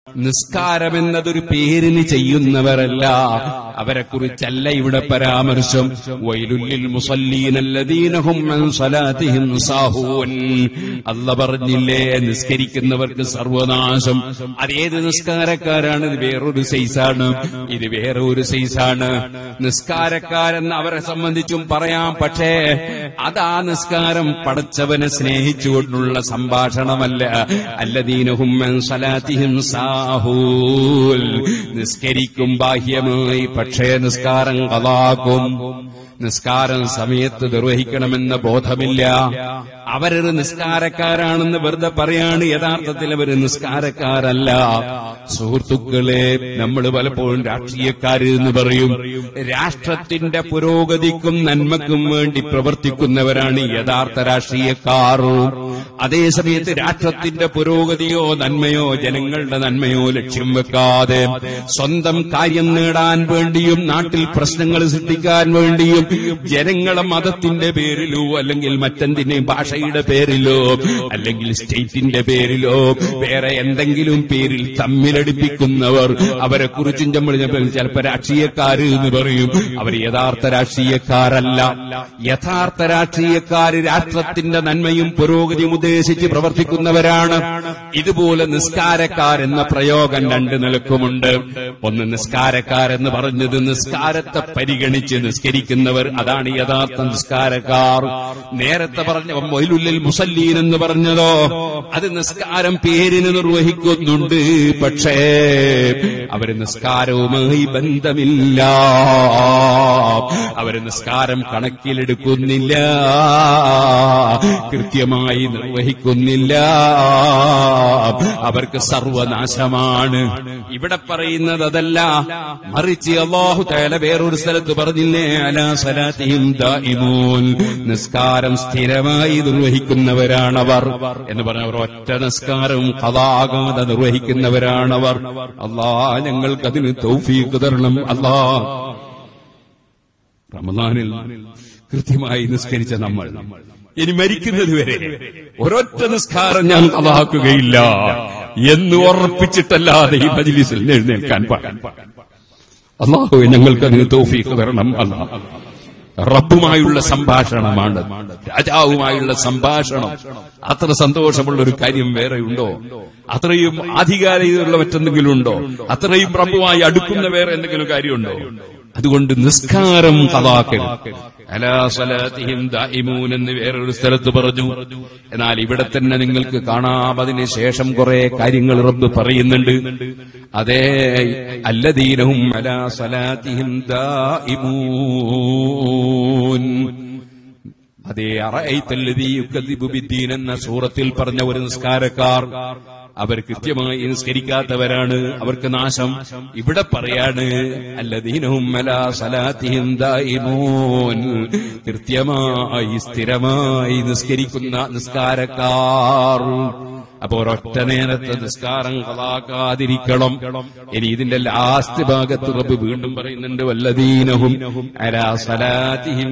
നിസ്കാരം എന്നതൊരു പേരിന് ചെയ്യുന്നവരല്ല അവരെ കുറിച്ചല്ല ഇവിടെ പരാമർശം വൈലുല്ലിൽ മുസല്ലീനല്ലദീനഹും അൻ സലാത്തിഹിം സാഹൂൻ അല്ല പറഞ്ഞില്ലേ നിസ്കരിക്കുന്നവർക്ക് സർവനാശം അതേത് നിസ്കാരക്കാരാണ് ഇത് വേറൊരു സൈസാണ് ഇത് വേറെ ഒരു സൈസാണ് നിസ്കാരക്കാരെന്ന് അവരെ സംബന്ധിച്ചും പറയാം പക്ഷേ അതാ നിസ്കാരം പടച്ചവനെ സ്നേഹിച്ചുകൊണ്ടുള്ള സംഭാഷണമല്ല അല്ലദീനഹും അൻ സലാത്തിഹിം സാഹൂൽ നിസ്കരിക്കും ബാഹ്യമായി പക്ഷേ നിസ്കാരം കലാക്കും നിസ്കാരം സമയത്ത് നിർവഹിക്കണമെന്ന ബോധമില്ല അവരൊരു നിസ്കാരക്കാരാണെന്ന് വെറുതെ പറയാണ് യഥാർത്ഥത്തിൽ അവർ നിസ്കാരക്കാരല്ല സുഹൃത്തുക്കളെ നമ്മൾ പലപ്പോഴും രാഷ്ട്രീയക്കാര് എന്ന് പറയും രാഷ്ട്രത്തിന്റെ പുരോഗതിക്കും നന്മക്കും വേണ്ടി പ്രവർത്തിക്കുന്നവരാണ് യഥാർത്ഥ രാഷ്ട്രീയക്കാർ അതേസമയത്ത് രാഷ്ട്രത്തിന്റെ പുരോഗതിയോ നന്മയോ ജനങ്ങളുടെ നന്മയോ ലക്ഷ്യം വെക്കാതെ സ്വന്തം കാര്യം നേടാൻ വേണ്ടിയും നാട്ടിൽ പ്രശ്നങ്ങൾ സൃഷ്ടിക്കാൻ വേണ്ടിയും ജനങ്ങളെ മതത്തിന്റെ പേരിലോ അല്ലെങ്കിൽ മറ്റെന്തിന്റെയും ഭാഷയുടെ പേരിലോ അല്ലെങ്കിൽ സ്റ്റേറ്റിന്റെ പേരിലോ വേറെ എന്തെങ്കിലും പേരിൽ തമ്മിലടിപ്പിക്കുന്നവർ അവരെ കുറിച്ചും നമ്മൾ ചിലപ്പോ രാഷ്ട്രീയക്കാര് എന്ന് പറയും അവർ യഥാർത്ഥ രാഷ്ട്രീയക്കാരല്ല യഥാർത്ഥ രാഷ്ട്രീയക്കാര് രാഷ്ട്രത്തിന്റെ നന്മയും പുരോഗതിയും ഉദ്ദേശിച്ച് പ്രവർത്തിക്കുന്നവരാണ് ഇതുപോലെ നിസ്കാരക്കാരെന്ന പ്രയോഗം രണ്ട് നിലക്കുമുണ്ട് ഒന്ന് നിസ്കാരക്കാരെന്ന് പറഞ്ഞത് നിസ്കാരത്തെ പരിഗണിച്ച് നിസ്കരിക്കുന്നവർ അതാണ് യഥാർത്ഥ നിസ്കാരക്കാർ നേരത്തെ പറഞ്ഞ മൊയിലുള്ളിൽ മുസല്ലീൻ എന്ന് പറഞ്ഞതോ അത് നിസ്കാരം പേരിന് നിർവഹിക്കുന്നുണ്ട് പക്ഷേ അവര് നിസ്കാരവുമായി ബന്ധമില്ല അവര് നിസ്കാരം കണക്കിലെടുക്കുന്നില്ല കൃത്യമായി നിർവഹിക്കുന്നില്ല അവർക്ക് സർവനാശമാണ് ഇവിടെ പറയുന്നത് അതല്ല മറിച്ച് അള്ളാഹു തേല വേറൊരു സ്ഥലത്ത് പറഞ്ഞില്ലേ അലാ സലാത്തിയും ദായിമൂൻ നിസ്കാരം സ്ഥിരമായി നിർവഹിക്കുന്നവരാണവർ എന്ന് പറഞ്ഞവർ ഒറ്റ നിസ്കാരവും കഥാകാതെ നിർവഹിക്കുന്നവരാണവർ അല്ലാ ഞങ്ങൾക്ക് അതിന് തൗഫീഖ് തരണം അല്ലാ റമദാനിൽ കൃത്യമായി നിസ്കരിച്ച നമ്മൾ ഇനി മരിക്കുന്നത് വരെ ഒരൊറ്റ നിസ്കാരം ഞാൻ കഥാക്കുകയില്ല എന്ന് ഉറപ്പിച്ചിട്ടല്ലാതെ ഈ മജിലിസിൽ എഴുന്നേൽക്കാൻ പാടില്ല അള്ളാഹു ഞങ്ങൾക്ക് അതിന് തോഫീക്ക് തരണം അല്ല റബ്ബുമായുള്ള സംഭാഷണമാണ് രാജാവുമായുള്ള സംഭാഷണം അത്ര സന്തോഷമുള്ള ഒരു കാര്യം വേറെ ഉണ്ടോ അത്രയും ആധികാരികതയുള്ള മറ്റെന്തെങ്കിലും ഉണ്ടോ അത്രയും റബ്ബുമായി അടുക്കുന്ന വേറെ എന്തെങ്കിലും കാര്യമുണ്ടോ അതുകൊണ്ട് നിസ്കാരം കലാക്കരുത് അലാ സലാത്തിഹിം ദായിമൂൻ എന്ന് വേറൊരു സ്ഥലത്ത് പറഞ്ഞു എന്നാൽ ഇവിടെ തന്നെ നിങ്ങൾക്ക് കാണാം അതിന് ശേഷം കുറെ കാര്യങ്ങൾ റബ്ബ് പറയുന്നുണ്ട് അതേ അല്ലദീനഹും അലാ സലാത്തിഹിം ദായിമൂൻ അതേ അറൈത്തല്ലതീ യുക്കദ്ദിബു ബിദ്ദീൻ എന്ന സൂറത്തിൽ പറഞ്ഞ ഒരു നിസ്കാരക്കാർ അവർ കൃത്യമായി നിസ്കരിക്കാത്തവരാണ് അവർക്ക് നാശം ഇവിടെ പറയാണ് അല്ലദീനഹും അലാ സലാത്തിഹിം ദായിമൂൻ കൃത്യമായി സ്ഥിരമായി നിസ്കരിക്കുന്ന നിസ്കാരക്കാർ അപ്പോ ഒരൊറ്റ നേരത്തെ നിസ്കാരം കളാക്കാതിരിക്കണം ഇനി ഇതിന്റെ ലാസ്റ്റ് ഭാഗത്ത് റബ്ബ് വീണ്ടും പറയുന്നുണ്ട് വല്ലദീനഹും അലാ സലാത്തിഹിം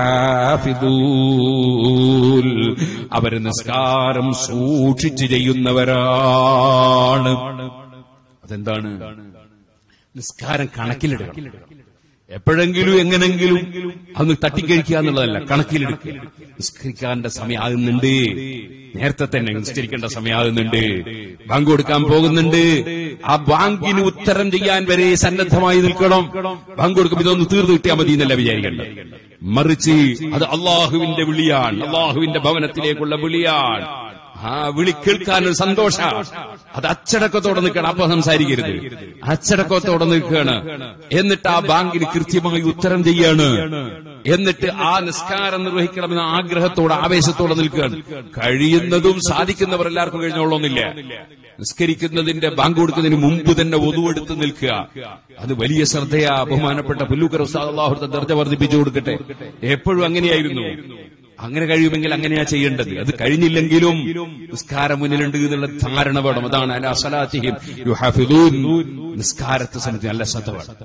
യുഹാഫിദൂൻ അവർ നിസ്കാരം സൂക്ഷിച്ചു ചെയ്യുന്നവരാണ് അതെന്താണ് നിസ്കാരം കണക്കിലെടുക്കണം എപ്പോഴെങ്കിലും എങ്ങനെങ്കിലും അന്ന് തട്ടിക്കഴിക്കുക എന്നുള്ളതല്ല കണക്കിലെടുക്കുക നിസ്കരിക്കാന്റെ സമയമാകുന്നുണ്ട് നേരത്തെ തന്നെ നിസ്കരിക്കേണ്ട സമയമാകുന്നുണ്ട് ബാങ്ക് കൊടുക്കാൻ പോകുന്നുണ്ട് ആ ബാങ്കിന് ഉത്തരം ചെയ്യാൻ വരെ സന്നദ്ധമായി നിൽക്കണം ബാങ്ക് കൊടുക്കുമ്പോൾ ഇതൊന്ന് തീർന്നു കിട്ടിയാൽ മതി എന്നല്ല വിചാരിക്കേണ്ടത് മറിച്ച് അത് അള്ളാഹുവിന്റെ വിളിയാണ് അള്ളാഹുവിന്റെ ഭവനത്തിലേക്കുള്ള വിളിയാണ് ആ വിളി കേൾക്കാൻ ഒരു സന്തോഷ അത് അച്ചടക്കത്തോടെ നിൽക്കണം അപ്പൊ സംസാരിക്കരുത് അച്ചടക്കത്തോടെ നിൽക്കുകയാണ് എന്നിട്ട് ആ ബാങ്കിന് കൃത്യമായി ഉത്തരം ചെയ്യാണ് എന്നിട്ട് ആ നിസ്കാരം നിർവഹിക്കണമെന്ന ആഗ്രഹത്തോടെ ആവേശത്തോടെ നിൽക്കുകയാണ് കഴിയുന്നതും സാധിക്കുന്നവർ എല്ലാവർക്കും കഴിഞ്ഞോളൊന്നില്ല നിസ്കരിക്കുന്നതിന്റെ ബാങ്ക് കൊടുക്കുന്നതിന് മുമ്പ് തന്നെ ഒതുവെടുത്ത് നിൽക്കുക അത് വലിയ ശ്രദ്ധയാ ബഹുമാനപ്പെട്ട പുല്ലൂക്കർ ഉസ്താദ് അള്ളാഹുത്തെ ദർജ വർദ്ധിപ്പിച്ചു കൊടുക്കട്ടെ എപ്പോഴും അങ്ങനെയായിരുന്നു അങ്ങനെ കഴിയുമെങ്കിൽ അങ്ങനെയാ ചെയ്യേണ്ടത് അത് കഴിഞ്ഞില്ലെങ്കിലും നിസ്കാരം മുന്നിലുണ്ട് എന്നുള്ള ധാരണ വേണം അതാണ് അല അസലാത്തിഹിം യുഹാഫിദൂൻ നിസ്കാരത്തെ സംബന്ധിച്ച് നല്ല ശ്രദ്ധ വേണം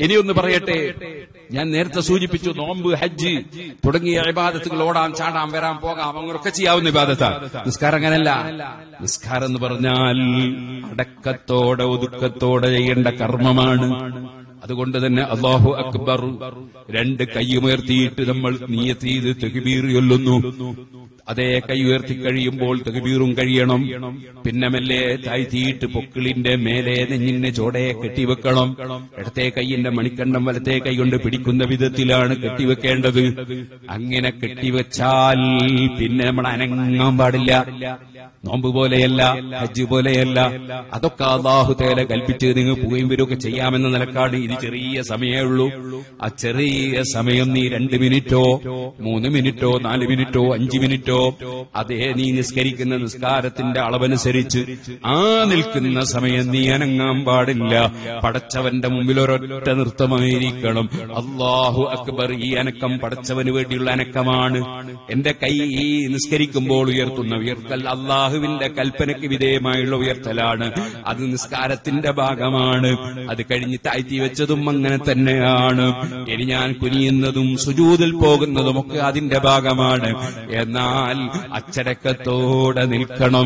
ഇനിയൊന്ന് പറയട്ടെ ഞാൻ നേരത്തെ സൂചിപ്പിച്ചു നോമ്പ് ഹജ്ജ് തുടങ്ങിയ ഇബാദത്തുകൾ ഓടാൻ ചാടാൻ വരാൻ പോകാം അങ്ങനെയൊക്കെ ചെയ്യാവുന്ന ഇബാദത്താണ് നിസ്കാരം അങ്ങനല്ല നിസ്കാരം എന്ന് പറഞ്ഞാൽ അടക്കത്തോടെ ഒതുക്കത്തോടെ ചെയ്യേണ്ട കർമ്മമാണ് അതുകൊണ്ട് തന്നെ അള്ളാഹു അക്ബർ രണ്ട് കൈയുയർത്തിയിട്ട് നമ്മൾ നീയത്ത് ചെയ്ത് തെകുബീർ ചൊല്ലുന്നു അതേ കൈ ഉയർത്തി കഴിയുമ്പോൾ തെകുബീറും കഴിയണം പിന്നെ മെല്ലെ താഴ്ത്തിയിട്ട് പൊക്കിളിന്റെ മേലെ നെഞ്ഞിന്റെ ചോടയെ കെട്ടിവെക്കണം ഇടത്തെ കൈയിന്റെ മണിക്കണ്ഠം വലത്തെ കൈ കൊണ്ട് പിടിക്കുന്ന വിധത്തിലാണ് കെട്ടിവെക്കേണ്ടത് അങ്ങനെ കെട്ടിവെച്ചാൽ പിന്നെ നമ്മൾ അനങ്ങാൻ പാടില്ല നോമ്പ് പോലെയല്ല ഹജ്ജ് പോലെയല്ല അതൊക്കെ അള്ളാഹു തേല കൽപ്പിച്ച് നിങ്ങൾ പോവുകയും വരികയൊക്കെ ചെയ്യാമെന്ന നിലക്കാണ് ഇത് ചെറിയ സമയമേ ഉള്ളൂ ആ ചെറിയ സമയം നീ രണ്ട് മിനിറ്റോ മൂന്ന് മിനിറ്റോ നാല് മിനിറ്റോ അഞ്ച് മിനിറ്റോ അതേ നീ നിസ്കരിക്കുന്ന നിസ്കാരത്തിന്റെ അളവനുസരിച്ച് ആ നിൽക്കുന്ന സമയം നീ അനങ്ങാൻ പാടില്ല പടച്ചവന്റെ മുമ്പിൽ ഒരൊറ്റ നൃത്തമായിരിക്കണം അള്ളാഹു അക്ബർ ഈ അനക്കം പടച്ചവന് വേണ്ടിയുള്ള അനക്കമാണ് എന്റെ കൈ ഈ നിസ്കരിക്കുമ്പോൾ ഉയർത്തുന്ന ഉയർത്തൽ അള്ളാഹുവിന്റെ കൽപ്പനയ്ക്ക് വിധേയമായുള്ള ഉയർത്തലാണ് അത് നിസ്കാരത്തിന്റെ ഭാഗമാണ് അത് കഴിഞ്ഞ് താഴ്ത്തി വെച്ചതും അങ്ങനെ തന്നെയാണ് ഇനി ഞാൻ കുനിയുന്നതും സുജൂതിൽ പോകുന്നതും ഒക്കെ അതിന്റെ ഭാഗമാണ് എന്നാൽ അച്ചടക്കത്തോടെ നിൽക്കണം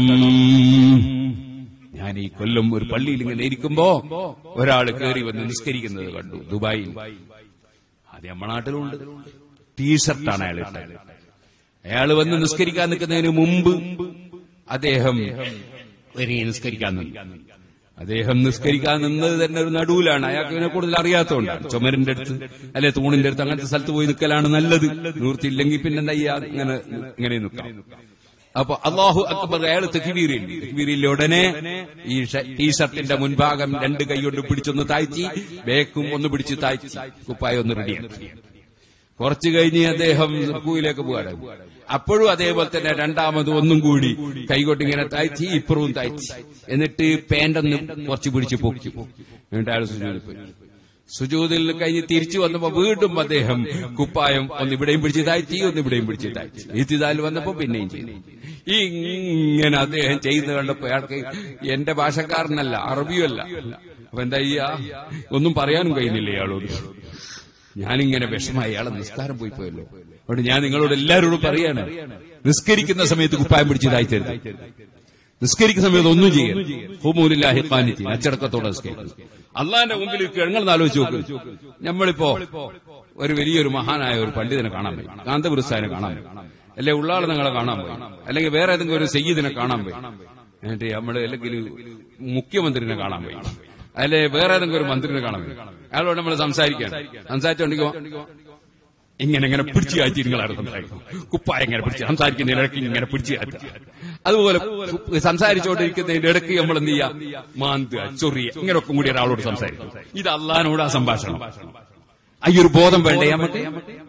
ഞാൻ ഈ കൊല്ലം ഒരു പള്ളിയിൽ ഇങ്ങനെ ഇരിക്കുമ്പോ ഒരാൾ കയറി വന്ന് നിസ്കരിക്കുന്നത് കണ്ടു ദുബായിൽ അത് നമ്മുടെ നാട്ടിലുണ്ട് ടീഷർട്ടാണ് അയാൾ ഇട്ടത് അയാൾ വന്ന് നിസ്കരിക്കാൻ നിൽക്കുന്നതിന് മുമ്പ് അദ്ദേഹം വരി നിസ്കരിക്കാൻ നിന്നു അദ്ദേഹം നിസ്കരിക്കാൻ നിന്നത് തന്നെ ഒരു നടുവിലാണ് അയാൾക്ക് ഇതിനെ കൂടുതൽ അറിയാത്തതുകൊണ്ടാണ് ചുമരിന്റെ അടുത്ത് അല്ലെ തൂണിന്റെ അടുത്ത് അങ്ങനത്തെ സ്ഥലത്ത് പോയി നിൽക്കലാണ് നല്ലത് നിവൃത്തിയില്ലെങ്കിൽ പിന്നെ എന്താ ചെയ്യാ ഇങ്ങനെ ഇങ്ങനെ നിൽക്കാം അപ്പൊ അള്ളാഹു അക്ബർ അയാൾ തെക്കിവീറിൽ തെക്കിവീറിൽ ഉടനെ ഈ ഷ- ടീഷർട്ടിന്റെ മുൻഭാഗം രണ്ട് കൈ കൊണ്ട് പിടിച്ചൊന്ന് താഴ്ത്തി ബേക്കും ഒന്ന് പിടിച്ച് താഴ്ത്തി കുപ്പായ ഒന്ന് റെഡിയാക്കി കുറച്ചു കഴിഞ്ഞ് അദ്ദേഹം റുക്കുവിലേക്ക് പോകാൻ അപ്പോഴും അതേപോലെ തന്നെ രണ്ടാമത് ഒന്നും കൂടി കൈകൊട്ട് ഇങ്ങനെ താഴ്ത്തി ഇപ്പുറവും താഴ്ത്തി എന്നിട്ട് പാൻറ്റൊന്ന് കുറച്ച് പിടിച്ച് പൊക്കി എന്നിട്ട് അയാൾ സുജൂദിൽ പോയി സുജൂതിൽ കഴിഞ്ഞ് തിരിച്ചു വന്നപ്പോ വീണ്ടും അദ്ദേഹം കുപ്പായം ഒന്ന് ഇവിടെയും പിടിച്ച് താഴ്ത്തി ഒന്ന് ഇവിടെയും പിടിച്ച് താഴ്ത്തി ഇത്തിതാൽ വന്നപ്പോ പിന്നെയും ചെയ്തു ഇങ്ങനെ അദ്ദേഹം ചെയ്യുന്ന കണ്ടപ്പോ അയാൾക്ക് എന്റെ ഭാഷക്കാരനല്ല അറബിയുമല്ല അപ്പൊ എന്താ ചെയ്യാ ഒന്നും പറയാനും കഴിയുന്നില്ല ഇയാളോട് ഞാനിങ്ങനെ വിഷമായി അയാളെ നിസ്കാരം പോയി പോയല്ലോ അതുകൊണ്ട് ഞാൻ നിങ്ങളോട് എല്ലാവരോടും പറയാണ് നിസ്കരിക്കുന്ന സമയത്ത് കുപ്പായം പിടിച്ച് താഴ്ത്തരുത് നിസ്കരിക്കുന്ന സമയത്ത് ഒന്നും ചെയ്യരുത് ഹുമൂലില്ലാഹി ഖാനിത്തി അച്ചടക്കത്തോടെ നിസ്കരിക്കുന്നു അള്ളാന്റെ മുമ്പിൽ കിഴങ്ങൾ ആലോചിച്ച് നോക്ക് നമ്മളിപ്പോ ഒരു വലിയൊരു മഹാനായ ഒരു പണ്ഡിതനെ കാണാൻ പോയി കാന്തപുരസ്ഥാനെ കാണാൻ പോയി അല്ലെ ഉള്ളാളെ നിങ്ങളെ കാണാൻ പോയി അല്ലെങ്കിൽ വേറെ ഏതെങ്കിലും ഒരു സയ്യിദിനെ കാണാൻ പോയി എന്നിട്ട് നമ്മള് അല്ലെങ്കിൽ മുഖ്യമന്ത്രിനെ കാണാൻ പോയി അല്ലെ വേറെ ഏതെങ്കിലും ഒരു മന്ത്രിനെ കാണാൻ പോയി അയാളോട് നമ്മൾ സംസാരിക്കാൻ സംസാരിച്ചോണ്ടിരിക്കുമ്പോ ഇങ്ങനെ ഇങ്ങനെ പിടിച്ചു കാറ്റി നിങ്ങളാണ് സംസാരിക്കും കുപ്പായ ഇങ്ങനെ പിടിച്ച് സംസാരിക്കുന്നതിന്റെ ഇടയ്ക്ക് ഇങ്ങനെ പിടിച്ചു കാറ്റുക അതുപോലെ കു- സംസാരിച്ചുകൊണ്ടിരിക്കുന്നതിന്റെ ഇടയ്ക്ക് നമ്മൾ എന്ത് ചെയ്യാ മാന്തുക ചൊറിയ ഇങ്ങനെയൊക്കെ കൂടി ഒരാളോട് സംസാരിക്കും ഇത് അള്ളഹാനോട് ആ സംഭാഷണം ഈ ഒരു ബോധം വേണ്ടേ നമുക്ക്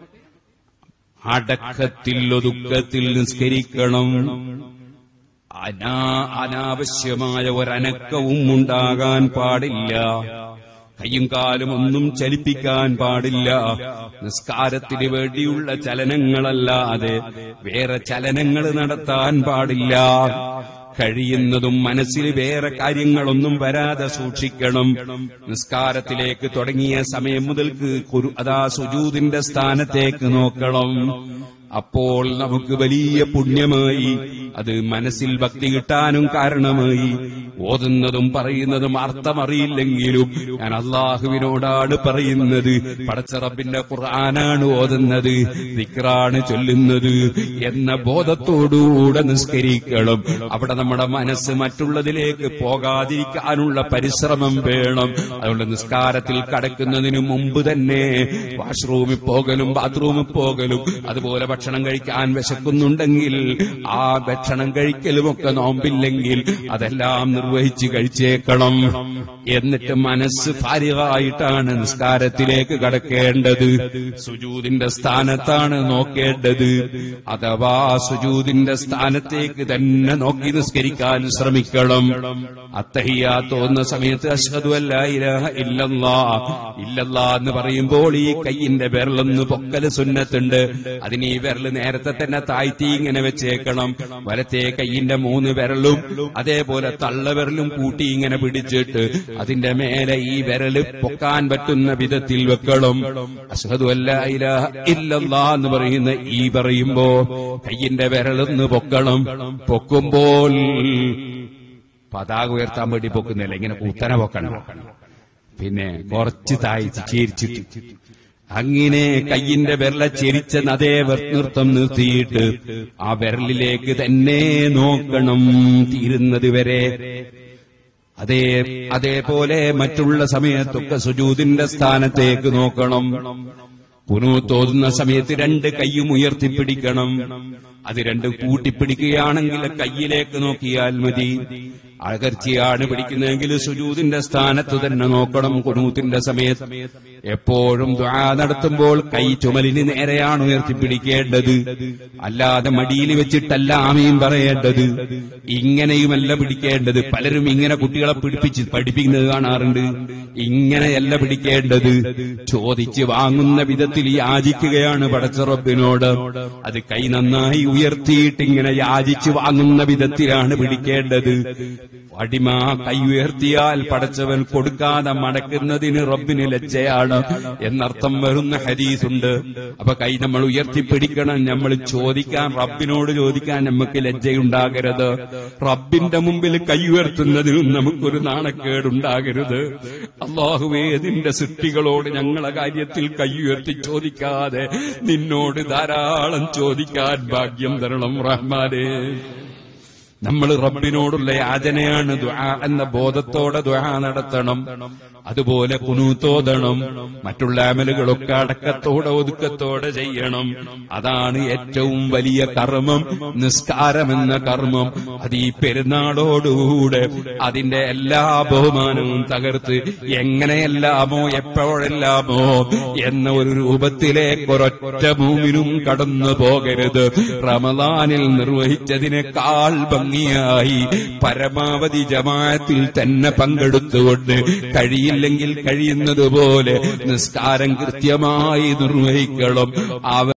അടക്കത്തിൽ ഒതുക്കത്തിൽ നിസ്കരിക്കണം അനാ അനാവശ്യമായ ഒരനക്കവും ഉണ്ടാകാൻ പാടില്ല കയ്യും കാലും ഒന്നും ചലിപ്പിക്കാൻ പാടില്ല നിസ്കാരത്തിന് വേണ്ടിയുള്ള ചലനങ്ങളല്ലാതെ വേറെ ചലനങ്ങൾ നടത്താൻ പാടില്ല കഴിയുന്നതും മനസ്സിൽ വേറെ കാര്യങ്ങളൊന്നും വരാതെ സൂക്ഷിക്കണം നിസ്കാരത്തിലേക്ക് തുടങ്ങിയ സമയം മുതൽക്ക് കുരു അതാ സുജൂതിന്റെ സ്ഥാനത്തേക്ക് നോക്കണം അപ്പോൾ നമുക്ക് വലിയ പുണ്യമായി അത് മനസ്സിൽ ഭക്തി കിട്ടാനും കാരണമായി ഓതുന്നതും പറയുന്നതും അർത്ഥമറിയില്ലെങ്കിലും ഞാൻ അള്ളാഹുവിനോടാണ് പറയുന്നത് പടച്ചറപ്പിന്റെ ഖുർആനാണ് ഓതുന്നത് ദിക്റാണ് ചൊല്ലുന്നത് എന്ന ബോധത്തോടുകൂടെ നിസ്കരിക്കണം അവിടെ നമ്മുടെ മനസ്സ് മറ്റുള്ളതിലേക്ക് പോകാതിരിക്കാനുള്ള പരിശ്രമം വേണം അതുകൊണ്ട് നിസ്കാരത്തിൽ കടക്കുന്നതിന് മുമ്പ് തന്നെ വാഷ്റൂമിൽ പോകലും ബാത്റൂമിൽ പോകലും അതുപോലെ ഭക്ഷണം കഴിക്കാൻ വിശക്കുന്നുണ്ടെങ്കിൽ ആ ഭക്ഷണം കഴിക്കലുമൊക്കെ നോമ്പില്ലെങ്കിൽ അതെല്ലാം നിർവഹിച്ച് കഴിച്ചേക്കണം എന്നിട്ട് മനസ്സ് ഫാരികായിട്ടാണ് നിസ്കാരത്തിലേക്ക് കടക്കേണ്ടത് സുജൂതിന്റെ സ്ഥാനത്താണ് നോക്കേണ്ടത് അഥവാ സുജൂതിന്റെ സ്ഥാനത്തേക്ക് തന്നെ നോക്കി നിസ്കരിക്കാൻ ശ്രമിക്കണം അത്തഹിയാ തോന്നുന്ന സമയത്ത് അഷ്ഹദു അല്ലാ ഇലാഹ ഇല്ലല്ലാ ഇല്ലല്ലാ എന്ന് പറയുമ്പോൾ ഈ കയ്യിന്റെ വിരലൊന്ന് പൊക്കല് സുന്നത്തുണ്ട് അതിന് ഈ വിരല് നേരത്തെ തന്നെ താഴ്ത്തി ഇങ്ങനെ വെച്ചേക്കണം വലത്തെ കയ്യിന്റെ മൂന്ന് വിരലും അതേപോലെ തള്ള വിരലും കൂട്ടി ഇങ്ങനെ പിടിച്ചിട്ട് അതിന്റെ മേലെ ഈ വിരല് പൊക്കാൻ പറ്റുന്ന വിധത്തിൽ വെക്കണം അസ്ഹദു അല്ല ഇലാഹ ഇല്ലല്ലാ എന്ന് പറയുന്ന ഈ പറയുമ്പോ കയ്യിന്റെ വിരലൊന്ന് പൊക്കണം പൊക്കുമ്പോൾ പതാക ഉയർത്താൻ വേണ്ടി പൊക്കുന്നില്ല ഇങ്ങനെ കുത്തനെ പൊക്കണം പിന്നെ കുറച്ച് താഴ്ച ചേരിച്ചിട്ട് അങ്ങനെ കയ്യിന്റെ വിരല ചെരിച്ച അതേ നൃത്തം നിർത്തിയിട്ട് ആ വിരലിലേക്ക് തന്നെ നോക്കണം തീരുന്നത് വരെ അതേ അതേപോലെ മറ്റുള്ള സമയത്തൊക്കെ സുജൂതിന്റെ സ്ഥാനത്തേക്ക് നോക്കണം പുനു തോന്നുന്ന സമയത്ത് രണ്ട് കൈയും ഉയർത്തിപ്പിടിക്കണം അത് രണ്ട് കൂട്ടിപ്പിടിക്കുകയാണെങ്കിൽ കയ്യിലേക്ക് നോക്കിയാൽ മതി അകർച്ചയാണ് പിടിക്കുന്നതെങ്കിൽ സുജൂതിന്റെ സ്ഥാനത്ത് തന്നെ നോക്കണം കുണൂത്തിന്റെ സമയത്ത് എപ്പോഴും ദ്വാ നടത്തുമ്പോൾ കൈ ചുമലിന് നേരെയാണ് ഉയർത്തിപ്പിടിക്കേണ്ടത് അല്ലാതെ മടിയിൽ വെച്ചിട്ടല്ല ആമീൻ പറയേണ്ടത് ഇങ്ങനെയുമല്ല പിടിക്കേണ്ടത് പലരും ഇങ്ങനെ കുട്ടികളെ പിടിപ്പിച്ച് പഠിപ്പിക്കുന്നത് കാണാറുണ്ട് ഇങ്ങനെയല്ല പിടിക്കേണ്ടത് ചോദിച്ച് വാങ്ങുന്ന വിധത്തിൽ യാചിക്കുകയാണ് പടച്ചറബിനോട് അത് കൈ നന്നായി ഉയർത്തിയിട്ട് ഇങ്ങനെ യാചിച്ച് വാങ്ങുന്ന വിധത്തിലാണ് പിടിക്കേണ്ടത് അടിമ കൈ ഉയർത്തിയാൽ പടച്ചവൻ കൊടുക്കാതെ മടക്കുന്നതിന് റബ്ബിന് ലജ്ജയാണ് എന്നർത്ഥം വരുന്ന ഹരീസുണ്ട് അപ്പൊ കൈ നമ്മൾ ഉയർത്തിപ്പിടിക്കണം നമ്മൾ ചോദിക്കാൻ റബ്ബിനോട് ചോദിക്കാൻ നമുക്ക് ലജ്ജയുണ്ടാകരുത് റബ്ബിന്റെ മുമ്പിൽ കൈ ഉയർത്തുന്നതിനും നമുക്കൊരു നാണക്കേടുണ്ടാകരുത് അള്ളാഹുവേ നിന്റെ സൃഷ്ടികളോട് ഞങ്ങളെ കാര്യത്തിൽ കൈ ഉയർത്തി ചോദിക്കാതെ നിന്നോട് ധാരാളം ചോദിക്കാൻ ഭാഗ്യം തരണം റഹ്മാനെ നമ്മൾ റബ്ബിനോടുള്ള യാചനയാണ് ദുആ എന്ന ബോധത്തോടെ ദുആ നടത്തണം അതുപോലെ കുനൂത്തോതണം മറ്റുള്ള അമലുകളൊക്കെ അടക്കത്തോടെ ഒതുക്കത്തോടെ ചെയ്യണം അതാണ് ഏറ്റവും വലിയ കർമ്മം നിസ്കാരമെന്ന കർമ്മം അത് ഈ പെരുന്നാളോടുകൂടെ അതിന്റെ എല്ലാ ബഹുമാനവും തകർത്ത് എങ്ങനെയെല്ലാമോ എപ്പോഴെല്ലാമോ എന്ന ഒരു രൂപത്തിലേക്ക് ഒരൊറ്റ ഭൂമിനും കടന്നു പോകരുത് റമദാനിൽ നിർവഹിച്ചതിനേക്കാൾ ഭംഗിയായി പരമാവധി ജമാഅത്തിൽ തന്നെ പങ്കെടുത്തുകൊണ്ട് കഴിയില്ലെങ്കിൽ കഴിയുന്നതുപോലെ നിസ്കാരം കൃത്യമായി നിർവഹിക്കണം അവ